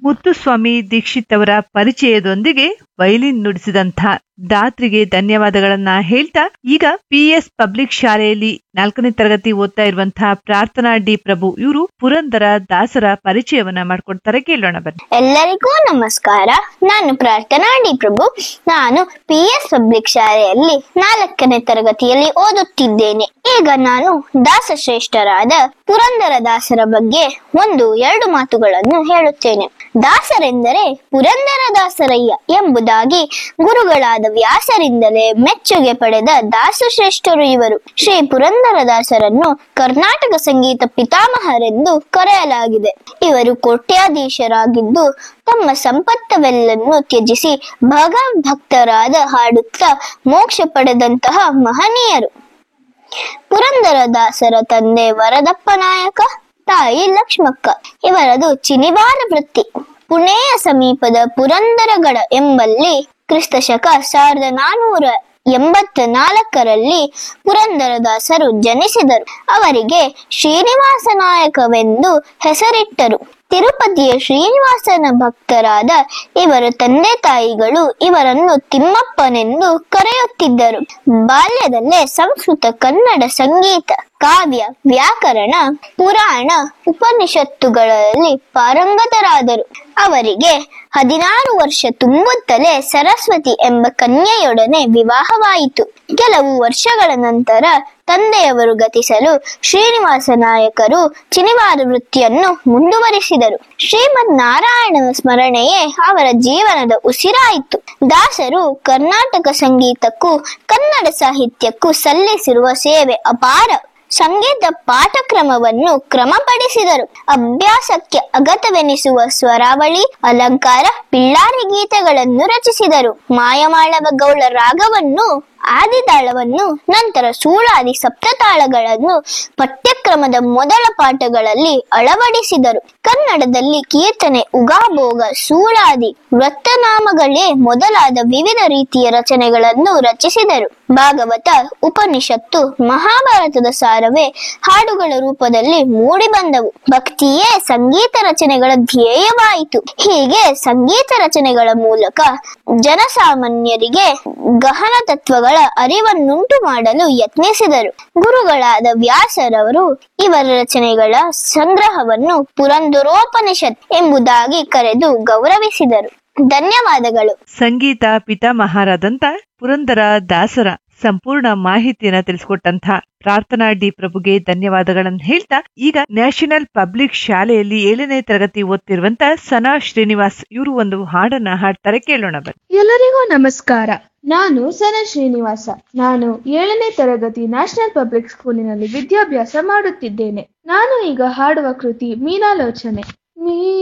ಮುತ್ತುಸ್ವಾಮಿ ದೀಕ್ಷಿತ್ ಅವರ ಪರಿಚಯದೊಂದಿಗೆ ವೈಲಿನ್ ನುಡಿಸಿದಂಥ ದಾತ್ರಿಗೆ ಧನ್ಯವಾದಗಳನ್ನ ಹೇಳ್ತಾ ಈಗ ಪಿ ಎಸ್ ಪಬ್ಲಿಕ್ ಶಾಲೆಯಲ್ಲಿ ನಾಲ್ಕನೇ ತರಗತಿ ಓದ್ತಾ ಇರುವಂತಹ ಪ್ರಾರ್ಥನಾ ಡಿ ಪ್ರಭು ಇವರು ಪುರಂದರ ದಾಸರ ಪರಿಚಯವನ್ನ ಮಾಡ್ಕೊಡ್ತಾರೆ ಕೇಳೋಣ ಬನ್ನಿ ಎಲ್ಲರಿಗೂ ನಮಸ್ಕಾರ ನಾನು ಪ್ರಾರ್ಥನಾ ಡಿ ಪ್ರಭು ನಾನು ಪಿ ಎಸ್ ಪಬ್ಲಿಕ್ ಶಾಲೆಯಲ್ಲಿ ನಾಲ್ಕನೇ ತರಗತಿಯಲ್ಲಿ ಓದುತ್ತಿದ್ದೇನೆ ಈಗ ನಾನು ದಾಸಶ್ರೇಷ್ಠರಾದ ಪುರಂದರ ದಾಸರ ಬಗ್ಗೆ ಒಂದು ಎರಡು ಮಾತುಗಳನ್ನು ಹೇಳುತ್ತೇನೆ ದಾಸರೆಂದರೆ ಪುರಂದರ ದಾಸರಯ್ಯ ಎಂಬುದಾಗಿ ಗುರುಗಳಾದ ವ್ಯಾಸರಿಂದಲೇ ಮೆಚ್ಚುಗೆ ಪಡೆದ ದಾಸಶ್ರೇಷ್ಠರು ಇವರು ಶ್ರೀ ಪುರಂದರ ದಾಸರನ್ನು ಕರ್ನಾಟಕ ಸಂಗೀತ ಪಿತಾಮಹರೆಂದು ಕರೆಯಲಾಗಿದೆ ಇವರು ಕೋಟ್ಯಾಧೀಶರಾಗಿದ್ದು ತಮ್ಮ ಸಂಪತ್ತವೆಲ್ಲನ್ನು ತ್ಯಜಿಸಿ ಭಗವದ್ಭಕ್ತರಾದ ಹಾಡುತ್ತಾ ಮೋಕ್ಷ ಪಡೆದಂತಹ ಮಹನೀಯರು ಪುರಂದರ ದಾಸರ ತಂದೆ ವರದಪ್ಪ ನಾಯಕ ತಾಯಿ ಲಕ್ಷ್ಮಕ್ಕ ಇವರದು ಚಿನಿವಾರ ವೃತ್ತಿ ಪುಣೆಯ ಸಮೀಪದ ಪುರಂದರಗಡ ಎಂಬಲ್ಲಿ ಕ್ರಿಸ್ತಶಕ ಸಾವಿರದ ನಾನೂರ ಎಂಬತ್ತ ನಾಲ್ಕರಲ್ಲಿ ಪುರಂದರದಾಸರು ಜನಿಸಿದರು ಅವರಿಗೆ ಶ್ರೀನಿವಾಸ ನಾಯಕವೆಂದು ಹೆಸರಿಟ್ಟರು ತಿರುಪತಿಯ ಶ್ರೀನಿವಾಸನ ಭಕ್ತರಾದ ಇವರ ತಂದೆ ತಾಯಿಗಳು ಇವರನ್ನು ತಿಮ್ಮಪ್ಪನೆಂದು ಕರೆಯುತ್ತಿದ್ದರು ಬಾಲ್ಯದಲ್ಲೇ ಸಂಸ್ಕೃತ ಕನ್ನಡ ಸಂಗೀತ ಕಾವ್ಯ ವ್ಯಾಕರಣ ಪುರಾಣ ಉಪನಿಷತ್ತುಗಳಲ್ಲಿ ಪಾರಂಗತರಾದರು ಅವರಿಗೆ ಹದಿನಾರು ವರ್ಷ ತುಂಬುತ್ತಲೇ ಸರಸ್ವತಿ ಎಂಬ ಕನ್ಯೆಯೊಡನೆ ವಿವಾಹವಾಯಿತು ಕೆಲವು ವರ್ಷಗಳ ನಂತರ ತಂದೆಯವರು ಗತಿಸಲು ಶ್ರೀನಿವಾಸ ನಾಯಕರು ಚಿನಿವಾರ ವೃತ್ತಿಯನ್ನು ಮುಂದುವರಿಸಿದರು ಶ್ರೀಮದ್ ನಾರಾಯಣನ ಸ್ಮರಣೆಯೇ ಅವರ ಜೀವನದ ಉಸಿರಾಯಿತು ದಾಸರು ಕರ್ನಾಟಕ ಸಂಗೀತಕ್ಕೂ ಕನ್ನಡ ಸಾಹಿತ್ಯಕ್ಕೂ ಸಲ್ಲಿಸಿರುವ ಸೇವೆ ಅಪಾರ ಸಂಗೀತ ಪಾಠಕ್ರಮವನ್ನು ಕ್ರಮಪಡಿಸಿದರು ಅಭ್ಯಾಸಕ್ಕೆ ಅಗತ್ಯವೆನಿಸುವ ಸ್ವರಾವಳಿ ಅಲಂಕಾರ ಪಿಳ್ಳಾರಿ ಗೀತೆಗಳನ್ನು ರಚಿಸಿದರು ಮಾಯಮಾಳವ ಗೌಳ ರಾಗವನ್ನು ಆದಿತಾಳವನ್ನು ನಂತರ ಸೂಳಾದಿ ಸಪ್ತತಾಳಗಳನ್ನು ಪಠ್ಯಕ್ರಮದ ಮೊದಲ ಪಾಠಗಳಲ್ಲಿ ಅಳವಡಿಸಿದರು ಕನ್ನಡದಲ್ಲಿ ಕೀರ್ತನೆ ಉಗಾಭೋಗ ಸೂಳಾದಿ ವೃತ್ತನಾಮಗಳೇ ಮೊದಲಾದ ವಿವಿಧ ರೀತಿಯ ರಚನೆಗಳನ್ನು ರಚಿಸಿದರು ಭಾಗವತ ಉಪನಿಷತ್ತು ಮಹಾಭಾರತದ ಸಾರವೇ ಹಾಡುಗಳ ರೂಪದಲ್ಲಿ ಮೂಡಿಬಂದವು ಭಕ್ತಿಯೇ ಸಂಗೀತ ರಚನೆಗಳ ಧ್ಯೇಯವಾಯಿತು ಹೀಗೆ ಸಂಗೀತ ರಚನೆಗಳ ಮೂಲಕ ಜನಸಾಮಾನ್ಯರಿಗೆ ಗಹನ ತತ್ವಗಳ ಅರಿವನ್ನುಂಟು ಮಾಡಲು ಯತ್ನಿಸಿದರು ಗುರುಗಳಾದ ವ್ಯಾಸರವರು ಇವರ ರಚನೆಗಳ ಸಂಗ್ರಹವನ್ನು ಪುರಂದರೋಪನಿಷತ್ ಎಂಬುದಾಗಿ ಕರೆದು ಗೌರವಿಸಿದರು ಧನ್ಯವಾದಗಳು ಸಂಗೀತ ಪಿತಾಮಹಾರಾದಂತ ಪುರಂದರ ದಾಸರ ಸಂಪೂರ್ಣ ಮಾಹಿತಿಯನ್ನ ತಿಳಿಸ್ಕೊಟ್ಟಂತ ಪ್ರಾರ್ಥನಾ ಡಿ ಪ್ರಭುಗೆ ಧನ್ಯವಾದಗಳನ್ನು ಹೇಳ್ತಾ ಈಗ ನ್ಯಾಷನಲ್ ಪಬ್ಲಿಕ್ ಶಾಲೆಯಲ್ಲಿ ಏಳನೇ ತರಗತಿ ಓದ್ತಿರುವಂತ ಸನಾ ಶ್ರೀನಿವಾಸ್ ಇವರು ಒಂದು ಹಾಡನ್ನ ಹಾಡ್ತಾರೆ ಕೇಳೋಣ ಬನ್ನಿ ಎಲ್ಲರಿಗೂ ನಮಸ್ಕಾರ ನಾನು ಸನ ಶ್ರೀನಿವಾಸ ನಾನು ಏಳನೇ ತರಗತಿ ನ್ಯಾಷನಲ್ ಪಬ್ಲಿಕ್ ಸ್ಕೂಲಿನಲ್ಲಿ ವಿದ್ಯಾಭ್ಯಾಸ ಮಾಡುತ್ತಿದ್ದೇನೆ ನಾನು ಈಗ ಹಾಡುವ ಕೃತಿ ಮೀನಾಲೋಚನೆ ಮೀ